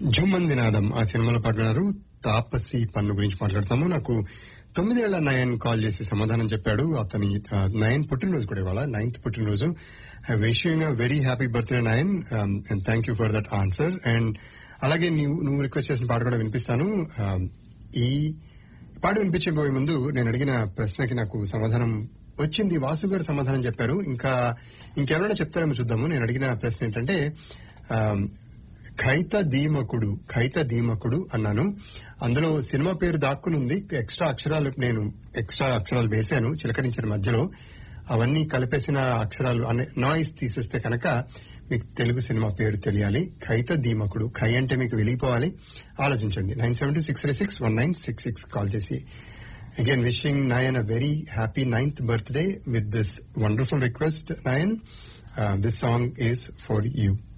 జుమ్మంది నాదం ఆ సినిమాలో పాడుతున్నారు తాపసి పన్ను గురించి మాట్లాడతాము నాకు తొమ్మిది నెలల నయన్ కాల్ చేసి సమాధానం చెప్పాడు అతని ఆ, నయన్ పుట్టినరోజు కూడా ఇవాళ నైన్త్ పుట్టినరోజు wishing very happy birthday Nayan and thank you for that answer and అలాగే నీవు నువ్వు రిక్వెస్ట్ చేసిన పాట కూడా వినిపిస్తాను Um, ఈ పాట వినిపించబోయే ముందు నేను అడిగిన ప్రశ్నకి నాకు సమాధానం వచ్చింది వాసు గారు సమాధానం చెప్పారు ఇంకా ఇంకెవరైనా చెప్తారేమో చూద్దాము నేను అడిగిన ప్రశ్న ఏంటంటే um, ఖైత దీమకుడు ఖైత దీమకుడు అన్నాను అందులో సినిమా పేరు దాక్కుని ఉంది ఎక్స్ట్రా అక్షరాలు నేను ఎక్స్ట్రా అక్షరాలు వేశాను చిలకరించిన మధ్యలో అవన్నీ కలిపేసిన అక్షరాలు అనే నాయిస్ తీసేస్తే కనుక మీకు తెలుగు సినిమా పేరు తెలియాలి ఖైత దీమకుడు ఖై అంటే మీకు వెలిగిపోవాలి ఆలోచించండి nine seven two six three six one nine six six call చేసి again wishing Nayan a very happy ninth birthday with this wonderful request Nayan this song is for you